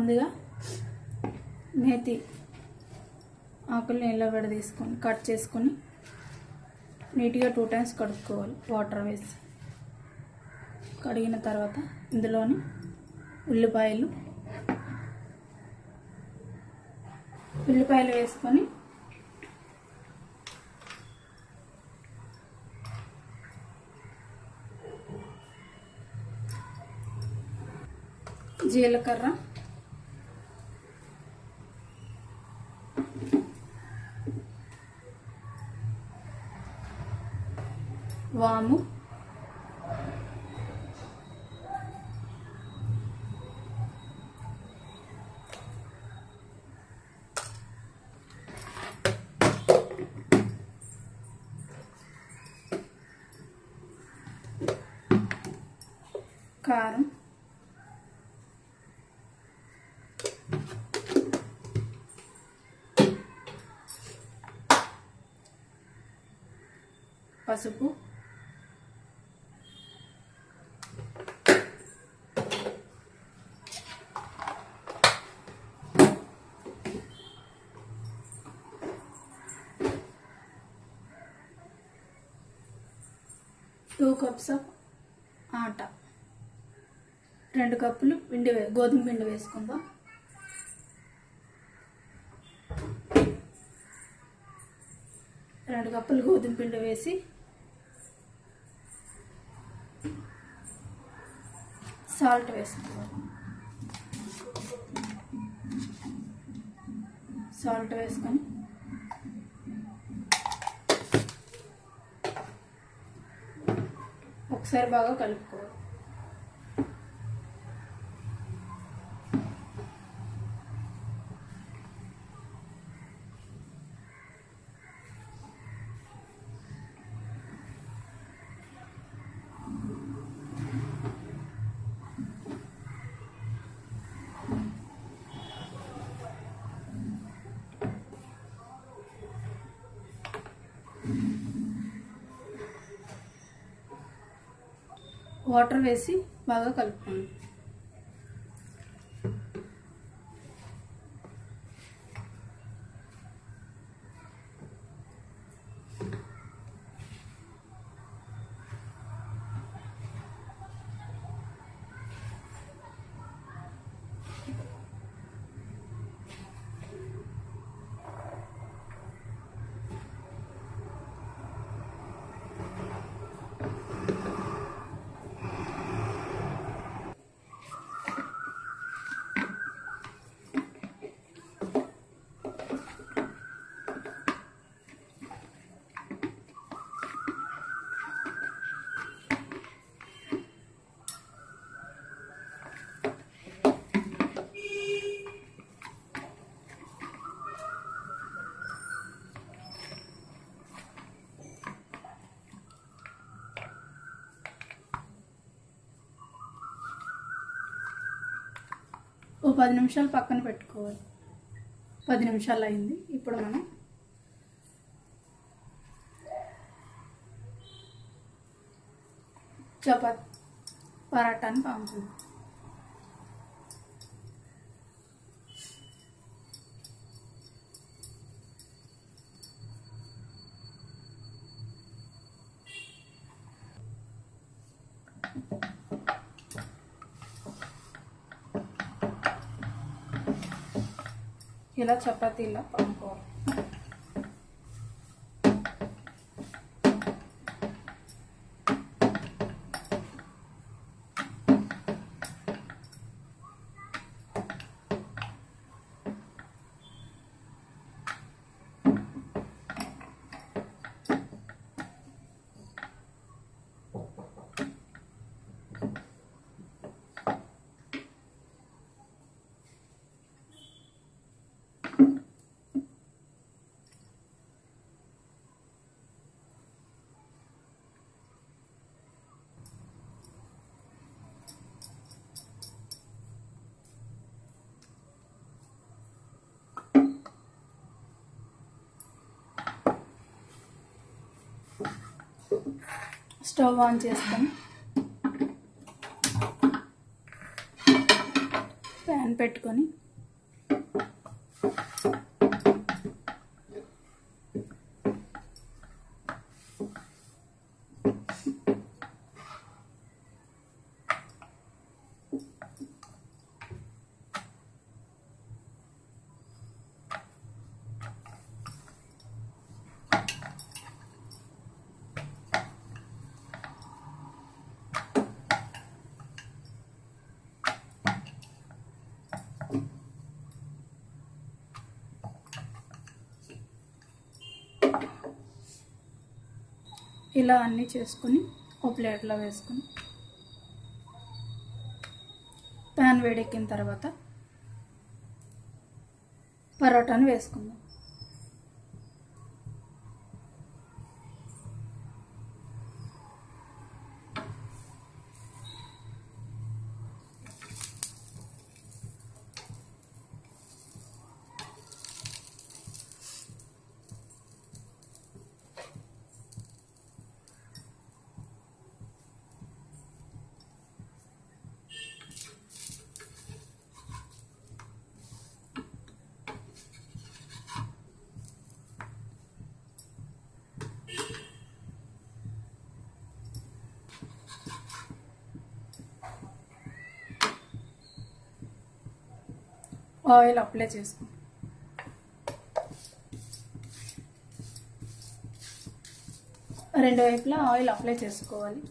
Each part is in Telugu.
ముందుగా మేతి ఆకుల్ని ఎలా విడదీసుకొని కట్ చేసుకొని నీట్గా టూ టైమ్స్ కడుక్కోవాలి వాటర్ వేసి కడిగిన తర్వాత ఇందులోని ఉల్లిపాయలు ఉల్లిపాయలు వేసుకొని జీలకర్ర వాము కారం పసుపు టూ కప్స్ ఆఫ్ ఆట రెండు కప్పులు పిండి వే- గోధుమ పిండి వేసుకుందాం రెండు కప్పులు గోధుమ పిండి వేసి సాల్ట్ వేసుకుందాం సాల్ట్ వేసుకొని ఒకసారి బాగా కలుపుకోవాలి వాటర్ వేసి బాగా కలుపుకోండి ఓ పది నిమిషాలు పక్కన పెట్టుకోవాలి పది నిమిషాలు అయింది ఇప్పుడు మనం చపాత్ పరాటాని పంపుదాం ఇలా చపాతీలా పంపుకోవాలి స్టవ్ ఆన్ చేసుకొని ప్యాన్ పెట్టుకొని ఇలా అన్నీ చేసుకొని ఒక ప్లేట్లో వేసుకొని ప్యాన్ వేడెక్కిన తర్వాత పరోటాను వేసుకుందాం ఆయిల్ అప్లై చేసుకో రెండు వైపులా ఆయిల్ అప్లై చేసుకోవాలి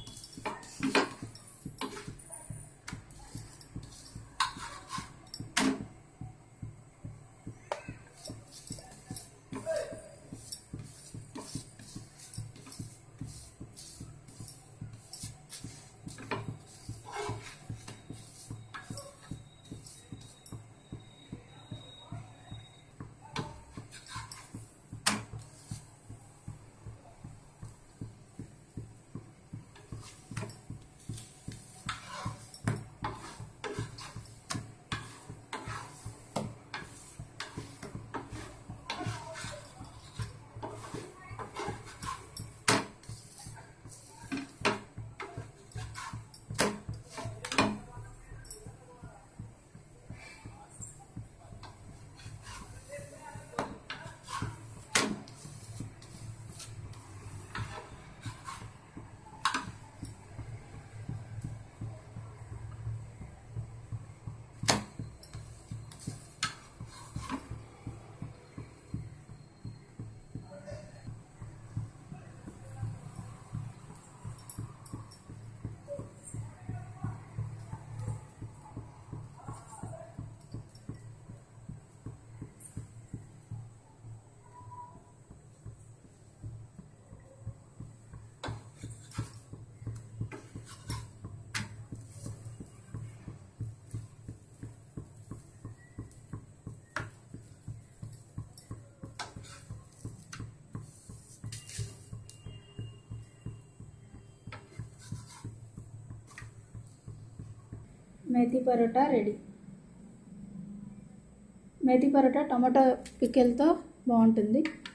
మేతి పరోటా రెడీ మేతి పరోటా టమాటో పికెల్తో బాగుంటుంది